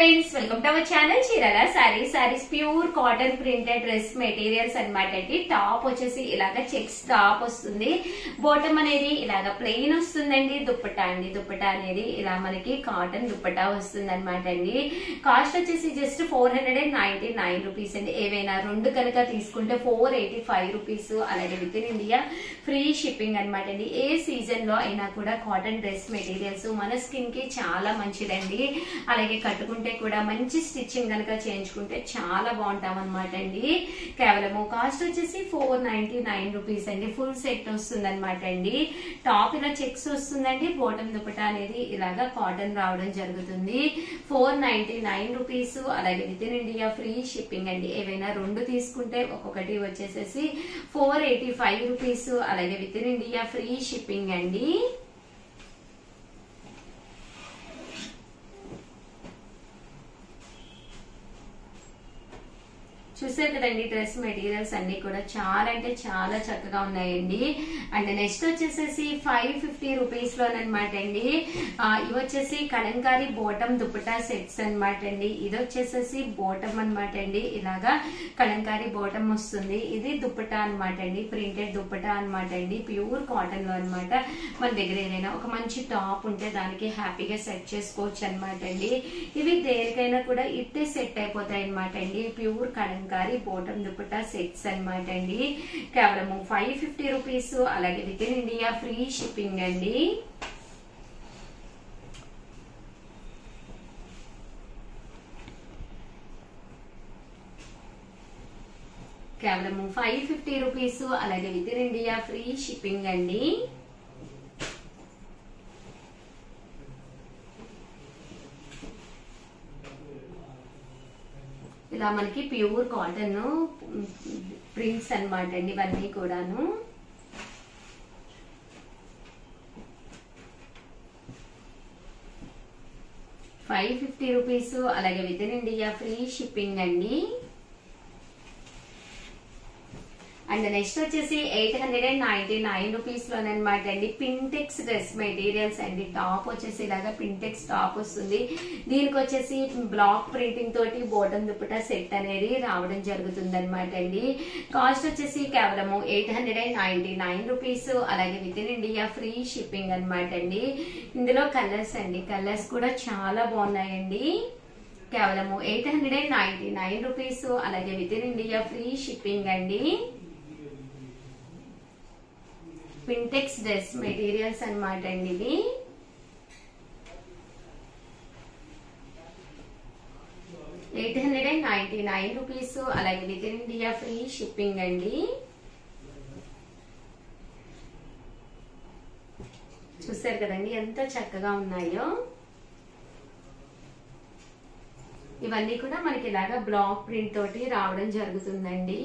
friends welcome to our channel Chirala sarees sarees pure cotton printed dress materials అన్నమాట అండి top వచ్చేసి ఇలాగ చెక్స్ టాప్ వస్తుంది బోటం అనేది ఇలాగ ప్లెయిన్ వస్తుందండి దుప్పటా అండి దుప్పటా అనేది ఇలా మనకి కాటన్ దుప్పటా వస్తుంది అనమాట అండి కాస్ట్ వచ్చేసి just four hundred and ninety nine rupees అండి ఏవైనా రెండు కనుక తీసుకుంటే ఫోర్ ఎయిటీ ఫైవ్ రూపీస్ అలాగే within India free shipping అనమాట అండి ఏ సీజన్ లో అయినా కూడా కాటన్ డ్రెస్ మెటీరియల్స్ మన స్కిన్ కి చాలా మంచిదండి అలాగే కట్టుకుంటే కూడా మంచి స్టిచ్చింగ్ కనుక చేయించుకుంటే చాలా బాగుంటాం అనమాట అండి కేవలము కాస్ట్ వచ్చేసి ఫోర్ నైన్టీ నైన్ రూపీస్ అండి ఫుల్ సెట్ వస్తుంది అనమాట అండి టాప్ ఇలా చెక్స్ వస్తుందండి బోటం దుపటా అనేది ఇలాగా కాటన్ రావడం జరుగుతుంది ఫోర్ నైన్టీ నైన్ రూపీస్ అలాగే within India free shipping అండి ఏవైనా రెండు తీసుకుంటే ఒక్కొక్కటి వచ్చేసేసి ఫోర్ ఎయిటీ ఫైవ్ రూపీస్ అలాగే within India free shipping అండి చూసారు కదండి డ్రెస్ మెటీరియల్స్ అన్ని కూడా చాలా అంటే చాలా చక్కగా ఉన్నాయండి అండ్ నెక్స్ట్ వచ్చేసేసి ఫైవ్ ఫిఫ్టీ రూపీస్ లోనమాట అండి ఆ, ఇవి వచ్చేసి కలంకారీ బోటం దుప్పటా సెట్స్ అన్నమాట అండి ఇది వచ్చేసేసి బోటం అన్నమాట అండి ఇలాగా కలంకారీ బోటం వస్తుంది ఇది దుప్పటా అన్నమాట అండి ప్రింటెడ్ దుప్పటా అన్నమాట అండి ప్యూర్ కాటన్ లో అన్నమాట మన దగ్గర ఏదైనా ఒక మంచి టాప్ ఉంటే దానికి హ్యాపీగా సెట్ చేసుకోవచ్చు అన్నమాట అండి ఇవి దేనికైనా కూడా ఇట్టే సెట్ అయిపోతాయి అన్నమాట అండి pure Kalamkari bottom dupatta sets అన్నమాట అండి కేవలము ఫైవ్ ఫిఫ్టీ రూపీస్ అలాగే within India free shipping అండి కేవలము ఫైవ్ ఫిఫ్టీ రూపీస్ అలాగే within India free shipping అండి ఇలా మనకి ప్యూర్ కాటన్ ప్రింట్స్ అన్నమాట అండి ఇవన్నీ కూడాను ఫైవ్ ఫిఫ్టీ రూపీస్ అలాగే within India free shipping అండి అండ్ నెక్స్ట్ వచ్చేసి eight hundred and ninety nine rupees లోనమాట అండి పింటెక్స్ డ్రెస్ మెటీరియల్స్ అండి టాప్ వచ్చేసి ఇలాగా పింటెక్స్ టాప్ వస్తుంది దీనికి వచ్చేసి బ్లాక్ ప్రింటింగ్ తోటి బోటం దుప్పటా సెట్ అనేది రావడం జరుగుతుంది అనమాట అండి కాస్ట్ వచ్చేసి కేవలము eight hundred and ninety nine rupees అలాగే within India free shipping అనమాట అండి ఇందులో కలర్స్ అండి కలర్స్ కూడా చాలా బాగున్నాయండి కేవలము eight hundred and ninety nine rupees అలాగే within India free shipping అండి పింటెక్స్ డ్రెస్ మెటీరియల్స్ అన్నమాట అండి ఇవి eight hundred and ninety nine rupees అలాగే within India free shipping అండి చూసారు కదండి ఎంత చక్కగా ఉన్నాయో ఇవన్నీ కూడా మనకి ఇలాగా బ్లాక్ ప్రింట్ తోటి రావడం జరుగుతుందండి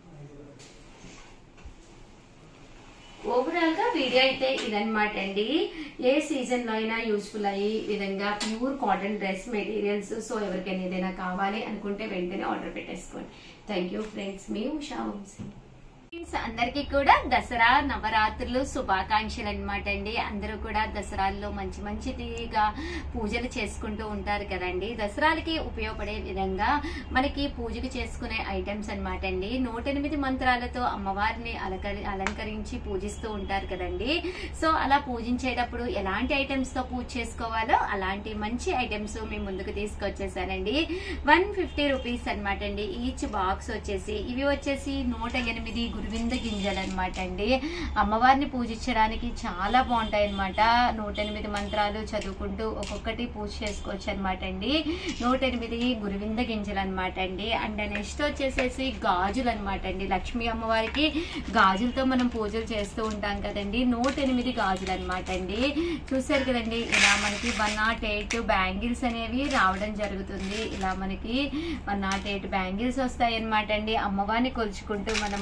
ఓవరాల్ గా వీడియో అయితే ఇదన్నమాట అండి ఏ సీజన్ లో అయినా యూస్ఫుల్ అయ్యి విధంగా pure cotton dress materials so ఎవరికైనా ఏదైనా కావాలి అనుకుంటే వెంటనే ఆర్డర్ పెట్టేసుకోండి థ్యాంక్ యూ ఫ్రెండ్స్ మీ ఉషా వంశీ ఫ్రెండ్స్ అందరికీ కూడా దసరా నవరాత్రులు శుభాకాంక్షలు అనమాట అండి అందరూ కూడా దసరాల్లో మంచి మంచిదిగా పూజలు చేసుకుంటూ ఉంటారు కదండి దసరాలకి ఉపయోగపడే విధంగా మనకి పూజకు చేసుకునే ఐటమ్స్ అన్నమాట అండి నూట ఎనిమిది మంత్రాలతో అమ్మవారిని అలంకరి అలంకరించి పూజిస్తూ ఉంటారు కదండి సో అలా పూజించేటప్పుడు ఎలాంటి ఐటమ్స్ తో పూజ చేసుకోవాలో అలాంటి మంచి ఐటమ్స్ మీ ముందుకు తీసుకొచ్చేసానండి వన్ ఫిఫ్టీ రూపీస్ అనమాట అండి ఈచ్ బాక్స్ వచ్చేసి ఇవి వచ్చేసి నూట ఎనిమిది గురువింద గింజలు అనమాట అండి అమ్మవారిని పూజించడానికి చాలా బాగుంటాయి అనమాట నూట ఎనిమిది మంత్రాలు చదువుకుంటూ ఒక్కొక్కటి పూజ చేసుకోవచ్చు అనమాట అండి నూట ఎనిమిది గురువింద గింజలు అనమాట అండి అండ్ నెక్స్ట్ వచ్చేసేసి గాజులు అనమాట అండి లక్ష్మీ అమ్మవారికి గాజులతో మనం పూజలు చేస్తూ ఉంటాం కదండి నూట ఎనిమిది గాజులు అనమాట అండి చూసారు కదండి ఇలా మనకి వన్ నాట్ ఎయిట్ బ్యాంగిల్స్ అనేవి రావడం జరుగుతుంది ఇలా మనకి వన్ నాట్ ఎయిట్ బ్యాంగిల్స్ వస్తాయి అనమాట అండి అమ్మవారిని కొలుచుకుంటూ మనము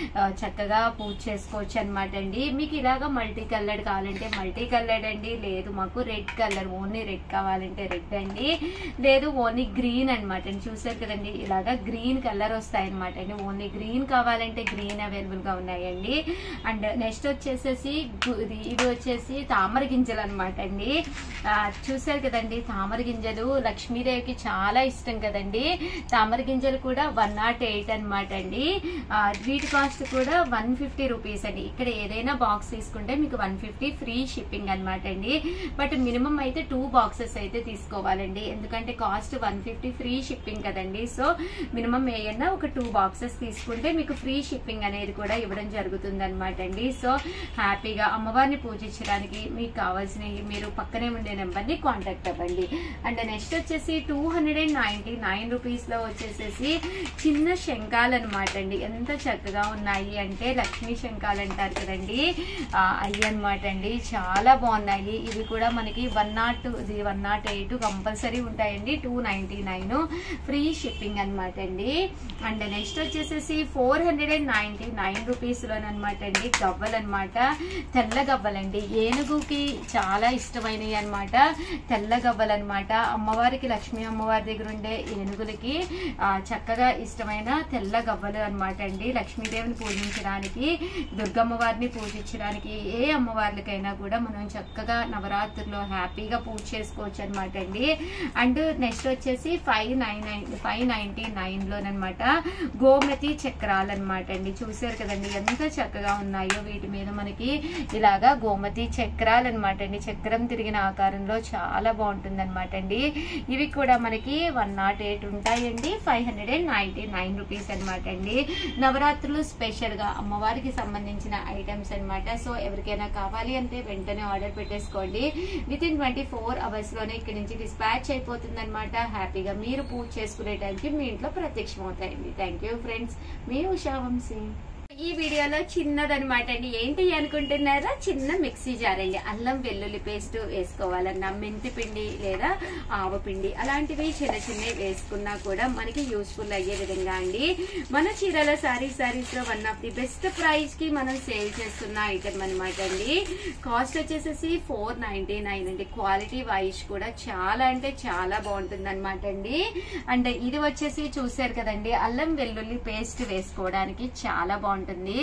ఆ, చక్కగా పూజ చేసుకోవచ్చు అనమాట అండి మీకు ఇలాగా మల్టీ కలర్డ్ కావాలంటే మల్టీ కలర్డ్ అండి లేదు మాకు రెడ్ కలర్ ఓన్లీ రెడ్ కావాలంటే రెడ్ అండి లేదు ఓన్లీ గ్రీన్ అనమాట అండి చూసారు కదండి ఇలాగా గ్రీన్ కలర్ వస్తాయి అనమాట అండి ఓన్లీ గ్రీన్ కావాలంటే గ్రీన్ అవైలబుల్ గా ఉన్నాయండి అండ్ నెక్స్ట్ వచ్చేసేసి గు- ఇది ఇది వచ్చేసి తామర గింజలు అనమాట అండి ఆ, చూసారు కదండి తామర గింజలు లక్ష్మీదేవికి చాలా ఇష్టం కదండి తామర గింజలు కూడా వన్ నాట్ ఎయిట్ అనమాట అండి ఆ, వీటి కాస్ట్ కూడా వన్ ఫిఫ్టీ రూపీస్ అండి ఇక్కడ ఏదైనా బాక్స్ తీసుకుంటే మీకు వన్ ఫిఫ్టీ ఫ్రీ షిప్పింగ్ అనమాట అండి బట్ మినిమం అయితే టూ బాక్సెస్ అయితే తీసుకోవాలండి ఎందుకంటే cost one fifty free shipping కదండి సో మినిమం ఏదైనా ఒక టూ బాక్సెస్ తీసుకుంటే మీకు ఫ్రీ షిప్పింగ్ అనేది కూడా ఇవ్వడం జరుగుతుంది అనమాట అండి సో హ్యాపీగా అమ్మవారిని పూజించడానికి మీకు కావాల్సినవి మీరు పక్కనే ఉండే నెంబర్ని కాంటాక్ట్ అవ్వండి అండ్ నెక్స్ట్ వచ్చేసి two hundred and ninety nine rupees లో వచ్చేసేసి చిన్న శంఖాలు అనమాట అండి ఎంత చక్కగా ఉన్నాయి అంటే లక్ష్మీ శంఖాలు అంటారు కదండి ఆ, అయ్యి అనమాట అండి చాలా బాగున్నాయి ఇవి కూడా మనకి వన్ నాట్ ఇది వన్ నాట్ ఎయిట్ కంపల్సరీ ఉంటాయండి two ninety nine free shipping అనమాట అండి అండ్ నెక్స్ట్ వచ్చేసేసి four hundred and ninety nine rupees లోనమాట అండి గవ్వలు అనమాట తెల్ల గవ్వలండి ఏనుగుకి చాలా ఇష్టమైనవి అనమాట తెల్ల గవ్వలు అనమాట అమ్మవారికి లక్ష్మీ అమ్మవారి దగ్గర ఉండే ఏనుగులకి ఆ, చక్కగా ఇష్టమైన తెల్ల గవ్వలు అనమాట అండి లక్ష్మీదేవిని పూజించడానికి దుర్గమ్మవారిని పూజించడానికి ఏ అమ్మవార్లకైనా కూడా మనం చక్కగా నవరాత్రుల్లో హ్యాపీగా పూజ చేసుకోవచ్చు అనమాట అండి అండ్ నెక్స్ట్ వచ్చేసి five nine nine five ninety nine లోనమాట గోమతి చక్రాలు అనమాట అండి చూసారు కదండి ఎంత చక్కగా ఉన్నాయో వీటి మీద మనకి ఇలాగా గోమతి చక్రాలు అనమాట అండి చక్రం తిరిగిన ఆకారంలో చాలా బాగుంటుంది అనమాట అండి ఇవి కూడా మనకి వన్ నాట్ ఎయిట్ ఉంటాయండి five hundred and ninety nine rupees అనమాట అండి నవరాత్రులు స్పెషల్ గా అమ్మవారికి సంబంధించిన ఐటమ్స్ అన్నమాట సో ఎవరికైనా కావాలి అంటే వెంటనే ఆర్డర్ పెట్టేసుకోండి within twenty four hours లోనే ఇక్కడి నుంచి డిస్పాచ్ అయిపోతుంది అనమాట హ్యాపీగా మీరు పూజ చేసుకునే టైంకి మీ ఇంట్లో ప్రత్యక్షం అవుతాయండి థ్యాంక్ యూ ఫ్రెండ్స్ మీ ఉషా వంశీ ఈ వీడియోలో చిన్నదనమాట అండి ఏంటి అనుకుంటున్నారా చిన్న మిక్సీ జార్ అండి అల్లం వెల్లుల్లి పేస్ట్ వేసుకోవాలన్నా మెంతి పిండి లేదా ఆవపిండి అలాంటివి చిన్న చిన్నవి వేసుకున్నా కూడా మనకి యూస్ఫుల్ అయ్యే విధంగా అండి మన చీరల సారీ సారీస్ లో one of the best price కి మనం సేల్ చేస్తున్న ఐటమ్ అనమాట అండి కాస్ట్ వచ్చేసేసి ఫోర్ నైన్టీ నైన్ అండి క్వాలిటీ వైజ్ కూడా చాలా అంటే చాలా బాగుంటుంది అనమాట అండి అండ్ ఇది వచ్చేసి చూసారు కదండి అల్లం వెల్లుల్లి పేస్ట్ వేసుకోవడానికి చాలా బాగుంటుంది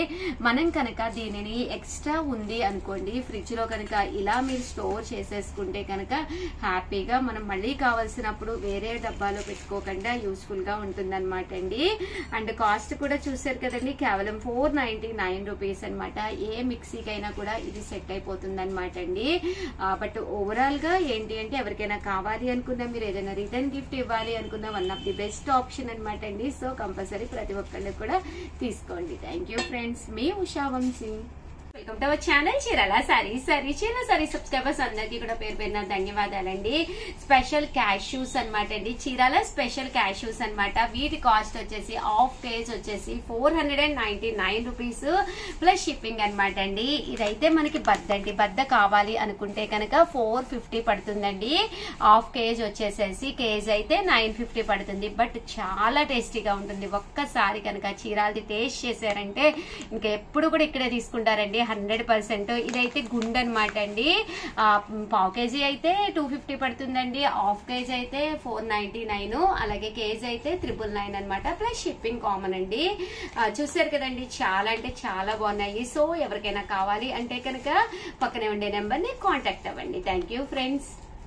మనం కనుక దీనిని ఎక్స్ట్రా ఉంది అనుకోండి ఫ్రిడ్జ్ లో కనుక ఇలా మీరు స్టోర్ చేసేసుకుంటే కనుక హ్యాపీగా మనం మళ్ళీ కావాల్సినప్పుడు వేరే డబ్బాలో పెట్టుకోకుండా యూస్ఫుల్ గా ఉంటుంది అనమాట అండి అండ్ కాస్ట్ కూడా చూసారు కదండి కేవలం ఫోర్ నైన్టీ నైన్ రూపీస్ అనమాట ఏ మిక్సీకైనా కూడా ఇది సెట్ అయిపోతుంది అనమాట అండి బట్ ఓవరాల్ గా ఏంటి అంటే ఎవరికైనా కావాలి అనుకున్నా మీరు ఏదైనా రిటర్న్ గిఫ్ట్ ఇవ్వాలి అనుకున్న one of the best option అనమాట అండి సో కంపల్సరీ ప్రతి ఒక్కళ్ళు కూడా తీసుకోండి థ్యాంక్ యూ ఫ్రెండ్స్ మీ Usha Vamshi welcome to our channel Chirala saree saree Chirala saree subscribers అందరికీ కూడా పేరు పేరున ధన్యవాదాలండి స్పెషల్ క్యాష్యూస్ అన్నమాట అండి చీరాల స్పెషల్ క్యాష్యూస్ అన్నమాట వీటి కాస్ట్ వచ్చేసి హాఫ్ కేజ్ వచ్చేసి four hundred and ninety nine rupees plus shipping అనమాట అండి ఇదైతే మనకి బద్ద అండి బద్ద కావాలి అనుకుంటే కనుక ఫోర్ ఫిఫ్టీ పడుతుందండి హాఫ్ కేజ్ వచ్చేసేసి కేజ్ అయితే నైన్ ఫిఫ్టీ పడుతుంది బట్ చాలా టేస్టీగా ఉంటుంది ఒక్కసారి కనుక చీరాలది టేస్ట్ చేశారంటే ఇంకా ఎప్పుడు కూడా ఇక్కడే తీసుకుంటారండి హండ్రెడ్ పర్సెంట్ ఇదైతే గుండె అనమాట అండి ఆ, పావు కేజీ అయితే టూ ఫిఫ్టీ పడుతుందండి హాఫ్ కేజీ అయితే ఫోర్ నైన్టీ నైన్ అలాగే కేజీ అయితే త్రిపుల్ నైన్ అనమాట ప్లస్ షిప్పింగ్ కామన్ అండి ఆ, చూసారు కదండి చాలా అంటే చాలా బాగున్నాయి సో ఎవరికైనా కావాలి అంటే కనుక పక్కనే ఉండే నెంబర్ని కాంటాక్ట్ అవ్వండి thank you friends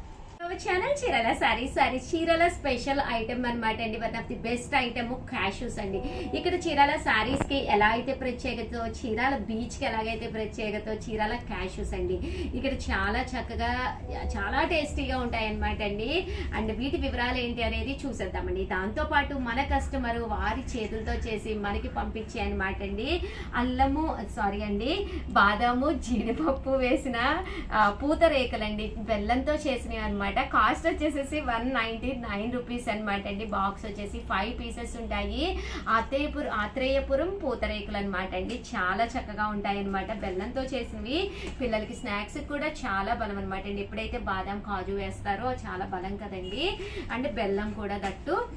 channel Chirala saree saree Chirala special item అన్నమాట అండి one of the best item cashews అండి ఇక్కడ చీరాల సారీస్ కి ఎలా అయితే ప్రత్యేకతో చీరాల బీచ్ కి ఎలాగైతే ప్రత్యేకతో చీరాల క్యాషూస్ అండి ఇక్కడ చాలా చక్కగా చాలా టేస్టీగా ఉంటాయి అన్నమాట అండి అండ్ వీటి వివరాలు ఏంటి అనేది చూసేద్దామండి దాంతో పాటు మన కస్టమర్ వారి చేతులతో చేసి మనకి పంపించే అనమాట అండి అల్లము సారీ అండి బాదాము జీడిపప్పు వేసిన ఆ, పూతరేకలండి బెల్లంతో చేసినవి అనమాట కాస్ట్ వచ్చేసేసి వన్ నైన్టీ నైన్ రూపీస్ అనమాట అండి బాక్స్ వచ్చేసి ఫైవ్ పీసెస్ ఉంటాయి ఆత్రేయపురం ఆత్రేయపురం పూతరేకులు అనమాట అండి చాలా చక్కగా ఉంటాయి అనమాట బెల్లంతో చేసినవి పిల్లలకి స్నాక్స్ కూడా చాలా బలం అనమాట అండి ఎప్పుడైతే బాదం కాజు వేస్తారో చాలా బలం కదండి అండ్ బెల్లం కూడా దట్టు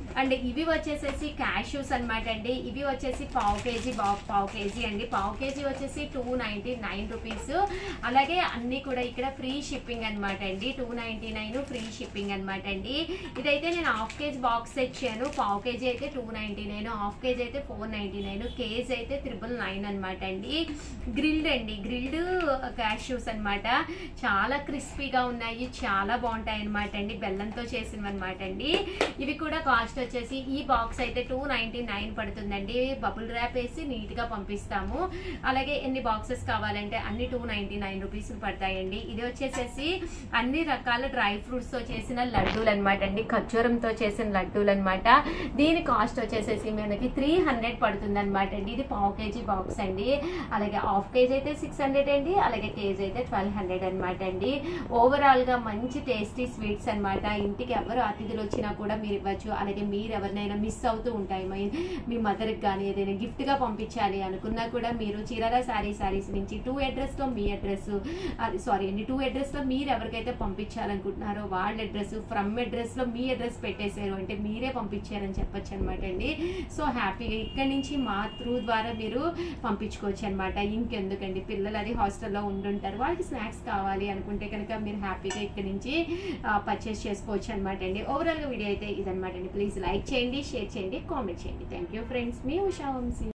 అండ్ ఇవి వచ్చేసేసి క్యాష్యూస్ అనమాట అండి ఇవి వచ్చేసి పావు కేజీ పావు పావు కేజీ అండి పావు కేజీ వచ్చేసి టూ నైన్టీ నైన్ రూపీస్ అలాగే అన్ని కూడా ఇక్కడ ఫ్రీ షిప్పింగ్ అనమాట అండి two ninety nine free shipping అనమాట అండి ఇదైతే నేను హాఫ్ కేజీ బాక్స్ తెచ్చాను పావు కేజీ అయితే two ninety nine half kg అయితే ఫోర్ నైన్టీ నైన్ కేజీ అయితే త్రిబుల్ నైన్ అనమాట అండి గ్రిల్డ్ అండి గ్రిల్డ్ క్యాష్యూస్ అన్నమాట చాలా క్రిస్పీగా ఉన్నాయి చాలా బాగుంటాయి అనమాట అండి బెల్లంతో చేసినవి అనమాట అండి ఇవి కూడా కాస్ట్ వచ్చేసి ఈ బాక్స్ అయితే టూ నైన్టీ నైన్ పడుతుందండి బబుల్ ర్యాప్ వేసి నీట్ గా పంపిస్తాము అలాగే ఎన్ని బాక్సెస్ కావాలంటే అన్ని టూ నైన్టీ నైన్ రూపీస్ పడతాయండి ఇది వచ్చేసేసి అన్ని రకాల డ్రై ఫ్రూట్స్ తో చేసిన లడ్డూలు అనమాట అండి ఖర్జూరంతో చేసిన లడ్డూలు అనమాట దీని కాస్ట్ వచ్చేసేసి మనకి త్రీ హండ్రెడ్ పడుతుంది అనమాట అండి ఇది పావు కేజీ బాక్స్ అండి అలాగే హాఫ్ కేజీ అయితే సిక్స్ హండ్రెడ్ అండి అలాగే కేజీ అయితే ట్వెల్వ్ హండ్రెడ్ అనమాట అండి ఓవరాల్ గా మంచి టేస్టీ స్వీట్స్ అన్నమాట ఇంటికి ఎవరు అతిథులు వచ్చినా కూడా మీరు ఇవ్వచ్చు అలాగే మీరు ఎవరినైనా మిస్ అవుతూ ఉంటాయి మై- మీ మదర్కి కానీ ఏదైనా gift గా పంపించాలి అనుకున్నా కూడా మీరు చీరాల శారీ శారీస్ నుంచి టూ అడ్రస్ లో మీ అడ్రస్ అది సారీ అండి టూ అడ్రస్ లో మీరు ఎవరికైతే పంపించాలనుకుంటున్నారో వాళ్ళ అడ్రస్ ఫ్రమ్ అడ్రస్ లో మీ అడ్రస్ పెట్టేశారు అంటే మీరే పంపించారని చెప్పొచ్చు అనమాట అండి సో హ్యాపీగా ఇక్కడి నుంచి మా త్రూ ద్వారా మీరు పంపించుకోవచ్చు అనమాట ఇంకెందుకండి పిల్లలు అది హాస్టల్లో ఉండుంటారు వాళ్ళకి స్నాక్స్ కావాలి అనుకుంటే కనుక మీరు హ్యాపీగా ఇక్కడ నుంచి పర్చేస్ చేసుకోవచ్చు అనమాట అండి ఓవరాల్గా వీడియో అయితే ఇదనమాట అండి ప్లీజ్ లైక్ చేయండి షేర్ చేయండి కామెంట్ చేయండి థ్యాంక్ యూ ఫ్రెండ్స్ మీ ఉషా వంశీ